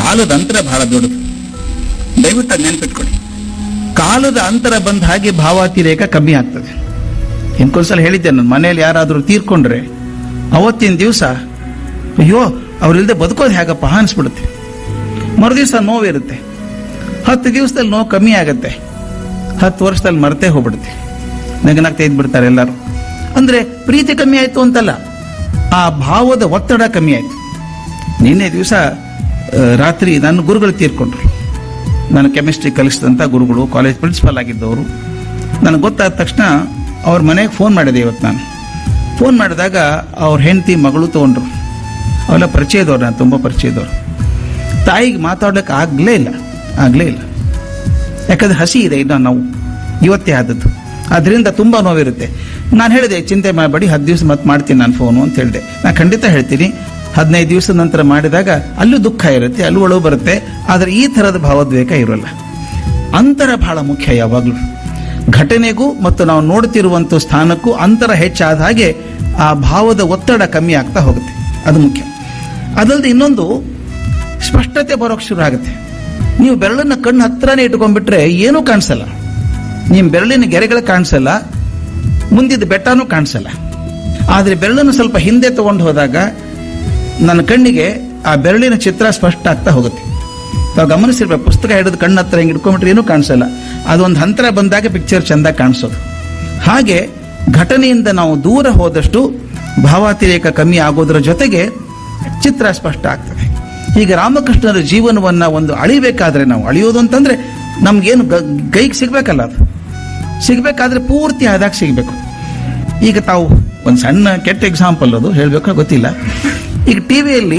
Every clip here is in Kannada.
ಕಾಲದ ಅಂತರ ಬಹಳ ದೊಡ್ಡದು ದಯವಿಟ್ಟು ಅದ್ ನೆನ್ಪಿಟ್ಕೊಳ್ಳಿ ಕಾಲದ ಅಂತರ ಬಂದ ಹಾಗೆ ಭಾವಾತಿರೇಕ ಕಮ್ಮಿ ಆಗ್ತದೆ ಇನ್ಕೊಂದ್ಸಲ ಹೇಳಿದ್ದೆ ನನ್ನ ಮನೆಯಲ್ಲಿ ಯಾರಾದರೂ ತೀರ್ಕೊಂಡ್ರೆ ಅವತ್ತಿನ ದಿವಸ ಅಯ್ಯೋ ಅವ್ರಿಲ್ದೆ ಬದುಕೋದು ಹೇಗಪ್ಪ ಅನ್ಸ್ಬಿಡುತ್ತೆ ಮರುದಿವಸ ನೋವಿರುತ್ತೆ ಹತ್ತು ದಿವಸದಲ್ಲಿ ನೋವು ಕಮ್ಮಿ ಆಗುತ್ತೆ ಹತ್ತು ವರ್ಷದಲ್ಲಿ ಮರತೆ ಹೋಗ್ಬಿಡುತ್ತೆ ನಗನಾಗ್ತಾ ಇದ್ಬಿಡ್ತಾರೆ ಎಲ್ಲರೂ ಅಂದ್ರೆ ಪ್ರೀತಿ ಕಮ್ಮಿ ಆಯ್ತು ಅಂತಲ್ಲ ಆ ಭಾವದ ಒತ್ತಡ ಕಮ್ಮಿ ಆಯ್ತು ನಿನ್ನೆ ದಿವಸ ರಾತ್ರಿ ನನ್ನ ಗುರುಗಳು ತೀರ್ಕೊಂಡ್ರು ನಾನು ಕೆಮಿಸ್ಟ್ರಿ ಕಲಿಸಿದಂಥ ಗುರುಗಳು ಕಾಲೇಜ್ ಪ್ರಿನ್ಸಿಪಾಲ್ ಆಗಿದ್ದವರು ನನಗೆ ಗೊತ್ತಾದ ತಕ್ಷಣ ಅವ್ರ ಮನೆಗೆ ಫೋನ್ ಮಾಡಿದೆ ಇವತ್ತು ನಾನು ಫೋನ್ ಮಾಡಿದಾಗ ಅವ್ರ ಹೆಂಡತಿ ಮಗಳು ತಗೊಂಡ್ರು ಅವೆಲ್ಲ ಪರಿಚಯದವ್ರು ನಾನು ತುಂಬ ಪರಿಚಯದವ್ರು ತಾಯಿಗೆ ಮಾತಾಡ್ಲಿಕ್ಕೆ ಆಗಲೇ ಇಲ್ಲ ಆಗಲೇ ಇಲ್ಲ ಯಾಕಂದ್ರೆ ಹಸಿ ಇದೆ ಇನ್ನು ನಾವು ಇವತ್ತೇ ಆದದ್ದು ಅದರಿಂದ ತುಂಬ ನೋವಿರುತ್ತೆ ನಾನು ಹೇಳಿದೆ ಚಿಂತೆ ಮಾಡಬೇಡಿ ಹತ್ತು ದಿವಸ ಮತ್ತೆ ಮಾಡ್ತೀನಿ ನಾನು ಫೋನು ಅಂತ ಹೇಳಿದೆ ನಾನು ಖಂಡಿತ ಹೇಳ್ತೀನಿ ಹದಿನೈದು ದಿವಸದ ನಂತರ ಮಾಡಿದಾಗ ಅಲ್ಲೂ ದುಃಖ ಇರುತ್ತೆ ಅಲ್ಲೂ ಒಳವು ಬರುತ್ತೆ ಆದರೆ ಈ ಥರದ ಭಾವೋದ್ವೇಗ ಇರೋಲ್ಲ ಅಂತರ ಬಹಳ ಮುಖ್ಯ ಯಾವಾಗಲೂ ಘಟನೆಗೂ ಮತ್ತು ನಾವು ನೋಡ್ತಿರುವಂಥ ಸ್ಥಾನಕ್ಕೂ ಅಂತರ ಹೆಚ್ಚಾದ ಹಾಗೆ ಆ ಭಾವದ ಒತ್ತಡ ಕಮ್ಮಿ ಆಗ್ತಾ ಹೋಗುತ್ತೆ ಅದು ಮುಖ್ಯ ಅದಲ್ಲದೆ ಇನ್ನೊಂದು ಸ್ಪಷ್ಟತೆ ಬರೋಕ್ ಶುರು ಆಗುತ್ತೆ ನೀವು ಬೆರಳನ್ನ ಕಣ್ಣು ಹತ್ರನೇ ಇಟ್ಕೊಂಡ್ಬಿಟ್ರೆ ಏನೂ ಕಾಣಿಸಲ್ಲ ನಿಮ್ಮ ಬೆರಳಿನ ಗೆರೆಗಳು ಕಾಣಿಸಲ್ಲ ಮುಂದಿದ್ದ ಬೆಟ್ಟನೂ ಕಾಣಿಸಲ್ಲ ಆದರೆ ಬೆರಳನ್ನು ಸ್ವಲ್ಪ ಹಿಂದೆ ತಗೊಂಡು ಹೋದಾಗ ನನ್ನ ಕಣ್ಣಿಗೆ ಆ ಬೆರಳಿನ ಚಿತ್ರ ಸ್ಪಷ್ಟ ಆಗ್ತಾ ಹೋಗುತ್ತೆ ನಾವು ಗಮನಿಸಿರ್ಬೇಕು ಪುಸ್ತಕ ಹಿಡಿದು ಕಣ್ಣು ಹತ್ರ ಹಿಂಗೆ ಇಟ್ಕೊಂಡ್ಬಿಟ್ರೆ ಏನೂ ಕಾಣಿಸಲ್ಲ ಅದೊಂದು ಹಂತರ ಬಂದಾಗ ಪಿಕ್ಚರ್ ಚಂದ ಕಾಣಿಸೋದು ಹಾಗೆ ಘಟನೆಯಿಂದ ನಾವು ದೂರ ಹೋದಷ್ಟು ಭಾವಾತಿರೇಕ ಕಮ್ಮಿ ಆಗೋದ್ರ ಜೊತೆಗೆ ಚಿತ್ರ ಸ್ಪಷ್ಟ ಆಗ್ತದೆ ಈಗ ರಾಮಕೃಷ್ಣರ ಜೀವನವನ್ನ ಒಂದು ಅಳಿಬೇಕಾದ್ರೆ ನಾವು ಅಳಿಯೋದು ಅಂತಂದ್ರೆ ನಮ್ಗೇನು ಗ- ಕೈಗೆ ಸಿಗ್ಬೇಕಲ್ಲ ಅದು ಸಿಗ್ಬೇಕಾದ್ರೆ ಪೂರ್ತಿ ಆದಾಗ ಸಿಗ್ಬೇಕು ಈಗ ತಾವು ಒಂದು ಸಣ್ಣ ಕೆಟ್ಟ ಎಕ್ಸಾಂಪಲ್ ಅದು ಹೇಳ್ಬೇಕೋ ಗೊತ್ತಿಲ್ಲ ಈಗ ಟಿವಿಯಲ್ಲಿ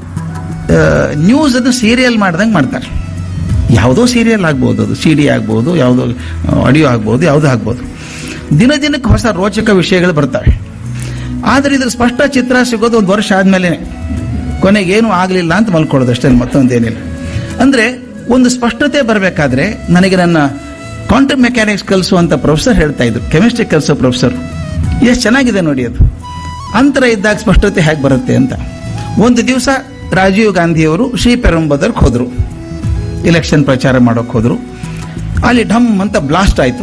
ನ್ಯೂಸ್ ಅದು ಸೀರಿಯಲ್ ಮಾಡ್ದಂಗೆ ಮಾಡ್ತಾರೆ ಯಾವುದೋ ಸೀರಿಯಲ್ ಆಗ್ಬೋದು ಅದು ಸಿ ಡಿ ಆಗ್ಬೋದು ಯಾವುದೋ ಆಡಿಯೋ ಆಗ್ಬೋದು ಯಾವುದೋ ಆಗ್ಬೋದು ದಿನ ದಿನಕ್ಕೆ ಹೊಸ ರೋಚಕ ವಿಷಯಗಳು ಬರ್ತವೆ ಆದರೆ ಇದ್ರ ಸ್ಪಷ್ಟ ಚಿತ್ರ ಸಿಗೋದು ಒಂದು ವರ್ಷ ಆದ್ಮೇಲೆ ಕೊನೆಗೆ ಏನೂ ಆಗಲಿಲ್ಲ ಅಂತ ಮಲ್ಕೊಳ್ಳೋದು ಅಷ್ಟೇ ಮತ್ತೊಂದೇನಿಲ್ಲ ಅಂದ್ರೆ ಒಂದು ಸ್ಪಷ್ಟತೆ ಬರಬೇಕಾದ್ರೆ ನನಗೆ ನನ್ನ ಕ್ವಾಂಟಮ್ ಮೆಕ್ಯಾನಿಕ್ಸ್ ಕಲಿಸುವಂತ ಪ್ರೊಫೆಸರ್ ಹೇಳ್ತಾ ಇದ್ರು ಕೆಮಿಸ್ಟ್ರಿ ಕಲಿಸೋ ಪ್ರೊಫೆಸರ್ ಎಷ್ಟು ಚೆನ್ನಾಗಿದೆ ನೋಡಿ ಅದು ಅಂತರ ಇದ್ದಾಗ ಸ್ಪಷ್ಟತೆ ಹೇಗೆ ಬರುತ್ತೆ ಅಂತ ಒಂದು ದಿವಸ ರಾಜೀವ್ ಗಾಂಧಿಯವರು ಶ್ರೀ ಪೆರಂಬದರ್ಗೆ ಹೋದ್ರು ಇಲೆಕ್ಷನ್ ಪ್ರಚಾರ ಮಾಡೋಕೆ ಹೋದ್ರು ಅಲ್ಲಿ ಢಮ್ ಅಂತ ಬ್ಲಾಸ್ಟ್ ಆಯಿತು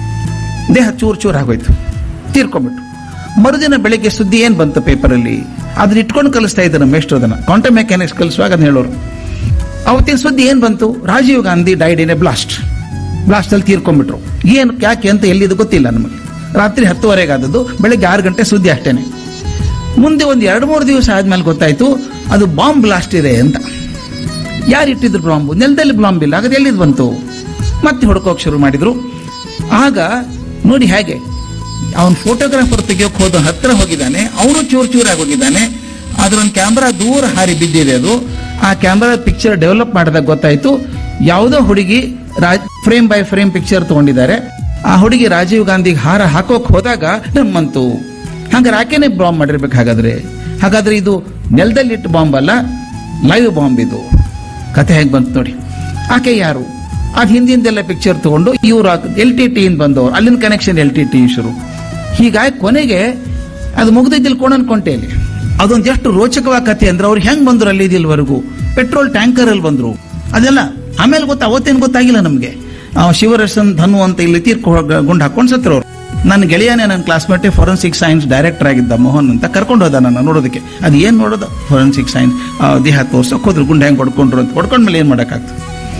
ದೇಹ ಚೂರು ಚೂರು ಆಗೋಯ್ತು ತೀರ್ಕೊಂಡ್ಬಿಟ್ಟು ಮರುದಿನ ಬೆಳಿಗ್ಗೆ ಸುದ್ದಿ ಏನು ಬಂತು ಪೇಪರಲ್ಲಿ ಅದನ್ನ ಇಟ್ಕೊಂಡು ಕಲಿಸ್ತಾ ಇದ್ದಾರೆ ಮೇಷ್ಟ್ರು ಅದನ್ನ ಕ್ವಾಂಟಮ್ ಮೆಕ್ಯಾನಿಕ್ಸ್ ಕಲಿಸುವಾಗ ಅದನ್ನ ಹೇಳೋರು ಅವತ್ತಿನ ಸುದ್ದಿ ಏನು ಬಂತು Rajiv Gandhi died in a blast blast ಅಲ್ಲಿ ತೀರ್ಕೊಂಡ್ಬಿಟ್ರು ಏನು ಯಾಕೆ ಅಂತ ಎಲ್ಲಿದು ಗೊತ್ತಿಲ್ಲ ನಮಗೆ ರಾತ್ರಿ ಹತ್ತುವರೆಗೆ ಆದದ್ದು ಬೆಳಿಗ್ಗೆ ಆರು ಗಂಟೆ ಸುದ್ದಿ ಅಷ್ಟೇನೆ ಮುಂದೆ ಒಂದು ಎರಡು ಮೂರು ದಿವಸ ಆದ್ಮೇಲೆ ಗೊತ್ತಾಯ್ತು ಅದು ಬಾಂಬ್ ಬ್ಲಾಸ್ಟ್ ಇದೆ ಅಂತ ಯಾರು ಇಟ್ಟಿದ್ರು ಬಾಂಬು ನೆಲದಲ್ಲಿ ಬಾಂಬ್ ಇಲ್ಲ ಹಾಗಾದ್ರೆ ಎಲ್ಲಿದ್ ಬಂತು ಮತ್ತೆ ಹುಡ್ಕೋಕ್ ಶುರು ಮಾಡಿದ್ರು ಆಗ ನೋಡಿ ಹೇಗೆ ಅವನ್ ಫೋಟೋಗ್ರಾಫರ್ ತೆಗಿಯೋಕ್ ಹೋದ ಹತ್ರ ಹೋಗಿದ್ದಾನೆ ಅವನು ಚೂರ್ ಚೂರಾಗಿ ಹೋಗಿದ್ದಾನೆ ಅದ್ರ ಒಂದು ಕ್ಯಾಮ್ರಾ ದೂರ ಹಾರಿ ಬಿದ್ದಿದೆ ಅದು ಆ ಕ್ಯಾಮ್ರಾ ಪಿಕ್ಚರ್ ಡೆವಲಪ್ ಮಾಡಿದಾಗ ಗೊತ್ತಾಯ್ತು ಯಾವುದೋ ಹುಡುಗಿ ಫ್ರೇಮ್ ಬೈ ಫ್ರೇಮ್ ಪಿಕ್ಚರ್ ತಗೊಂಡಿದ್ದಾರೆ ಆ ಹುಡುಗಿ ರಾಜೀವ್ ಗಾಂಧಿಗೆ ಹಾರ ಹಾಕೋಕ್ ಹೋದಾಗ ನಮ್ಮಂತು ಹಂಗಾರೆ ಆಕೆನೆ ಬಾಂಬ್ ಮಾಡಿರ್ಬೇಕು ಹಾಗಾದ್ರೆ ಹಾಗಾದ್ರೆ ಇದು ನೆಲದಲ್ಲಿಟ್ಟು ಬಾಂಬ್ ಅಲ್ಲ ಲೈವ್ ಬಾಂಬ್ ಇದು ಕತೆ ಹೇಗೆ ಬಂತು ನೋಡಿ ಆಕೆ ಯಾರು ಅದ್ ಹಿಂದಿಂದೆಲ್ಲ ಪಿಕ್ಚರ್ ತಗೊಂಡು ಇವರು ಎಲ್ ಟಿ ಟಿ ಇಂದ ಬಂದವರು ಅಲ್ಲಿನ ಕನೆಕ್ಷನ್ ಎಲ್ ಟಿ ಟಿ ಶುರು ಹೀಗಾಗಿ ಕೊನೆಗೆ ಅದು ಮುಗ್ದಿದ್ದಿಲ್ ಕೋಣ ಅನ್ಕೊಂಟೇಲಿ ಅದೊಂದು ಎಷ್ಟು ರೋಚಕವಾದ ಕತೆ ಅಂದ್ರೆ ಅವ್ರು ಹೆಂಗ್ ಬಂದ್ರು ಅಲ್ಲಿ ಇದಿಲ್ವರೆಗೂ ಪೆಟ್ರೋಲ್ ಟ್ಯಾಂಕರ್ ಅಲ್ಲಿ ಬಂದ್ರು ಅದೆಲ್ಲ ಆಮೇಲೆ ಗೊತ್ತಾ ಅವತ್ತೇನು ಗೊತ್ತಾಗಿಲ್ಲ ನಮ್ಗೆ ಆ ಶಿವರಸನ್ ಧನು ಅಂತ ಇಲ್ಲಿ ತೀರ್ಕೊ ಗುಂಡು ಹಾಕೊಂಡು ಸತ್ರವ್ರು ನನ್ನ ಗೆಳೆಯನೇ ನನ್ನ ಕ್ಲಾಸ್ಮೇಟ್ ಫೋರೆನ್ಸಿಕ್ ಸೈನ್ಸ್ ಡೈರೆಕ್ಟರ್ ಆಗಿದ್ದ ಮೋಹನ್ ಅಂತ ಕರ್ಕೊಂಡು ಹೋದ ನನ್ನ ನೋಡೋದಕ್ಕೆ ಅದು ಏನು ನೋಡೋದು ಫೋರೆನ್ಸಿಕ್ ಸೈನ್ಸ್ ದೇಹ ತೋರ್ಸೋಕೆ ಹೋದ್ರು ಗುಂಡು ಹೆಂಗೆ ಹೊಡ್ಕೊಂಡ್ರು ಅಂತ ಹೊಡ್ಕೊಂಡ್ಮೇಲೆ ಏನು ಮಾಡೋಕ್ಕಾಗ್ತದೆ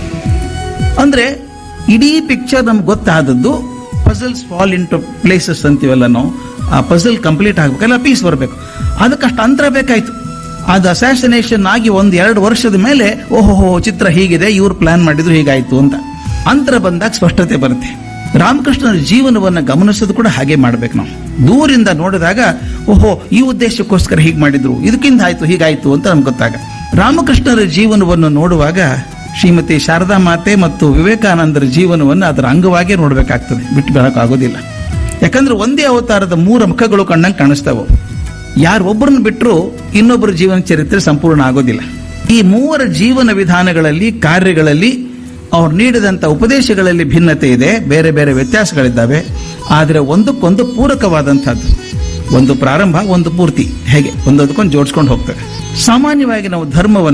ಅಂದ್ರೆ ಇಡೀ ಪಿಕ್ಚರ್ ನಮ್ಗೆ ಗೊತ್ತಾದದ್ದು puzzles fall into places ಅಂತೀವಲ್ಲ ನಾವು ಆ ಪಜಲ್ ಕಂಪ್ಲೀಟ್ ಆಗ್ಬೇಕಲ್ಲ ಪೀಸ್ ಬರಬೇಕು ಅದಕ್ಕಷ್ಟು ಅಂತರ ಬೇಕಾಯ್ತು ಅದು ಅಸಾಸಿನೇಷನ್ ಆಗಿ ಒಂದ್ ಎರಡು ವರ್ಷದ ಮೇಲೆ ಓಹೋ ಚಿತ್ರ ಹೀಗಿದೆ ಇವ್ರು ಪ್ಲಾನ್ ಮಾಡಿದ್ರು ಹೀಗಾಯ್ತು ಅಂತ ಅಂತರ ಬಂದಾಗ ಸ್ಪಷ್ಟತೆ ಬರುತ್ತೆ ರಾಮಕೃಷ್ಣನ ಜೀವನವನ್ನ ಗಮನಿಸೋದು ಕೂಡ ಹಾಗೆ ಮಾಡ್ಬೇಕು ನಾವು ದೂರಿಂದ ನೋಡಿದಾಗ ಓಹೋ ಈ ಉದ್ದೇಶಕ್ಕೋಸ್ಕರ ಹೀಗೆ ಮಾಡಿದ್ರು ಇದಕ್ಕಿಂತ ಆಯ್ತು ಹೀಗಾಯ್ತು ಅಂತ ನಮ್ಗೆ ಗೊತ್ತಾಗ ರಾಮಕೃಷ್ಣರ ಜೀವನವನ್ನು ನೋಡುವಾಗ ಶ್ರೀಮತಿ ಶಾರದಾ ಮಾತೆ ಮತ್ತು ವಿವೇಕಾನಂದರ ಜೀವನವನ್ನು ಅದರ ಅಂಗವಾಗಿ ನೋಡಬೇಕಾಗ್ತದೆ ಬಿಟ್ಟು ಬರಕ್ ಆಗೋದಿಲ್ಲ ಯಾಕಂದ್ರೆ ಒಂದೇ ಅವತಾರದ ಮೂರು ಮುಖಗಳು ಕಣ್ಣಂಗೆ ಕಾಣಿಸ್ತಾವ ಯಾರು ಒಬ್ಬರನ್ನ ಬಿಟ್ಟರು ಇನ್ನೊಬ್ಬರ ಜೀವನ ಚರಿತ್ರೆ ಸಂಪೂರ್ಣ ಆಗೋದಿಲ್ಲ ಈ ಮೂವರ ಜೀವನ ವಿಧಾನಗಳಲ್ಲಿ ಕಾರ್ಯಗಳಲ್ಲಿ ಅವ್ರು ನೀಡಿದಂತ ಉಪದೇಶಗಳಲ್ಲಿ ಭಿನ್ನತೆ ಇದೆ ಬೇರೆ ಬೇರೆ ವ್ಯತ್ಯಾಸಗಳಿದ್ದಾವೆ ಆದರೆ ಒಂದಕ್ಕೊಂದು ಪೂರಕವಾದಂತಹದ್ದು ಒಂದು ಪ್ರಾರಂಭ ಒಂದು ಪೂರ್ತಿ ಹೇಗೆ ಒಂದೊಂದಕ್ಕೊಂದು ಜೋಡಿಸ್ಕೊಂಡು ಹೋಗ್ತದೆ ಸಾಮಾನ್ಯವಾಗಿ ನಾವು ಧರ್ಮವನ್ನು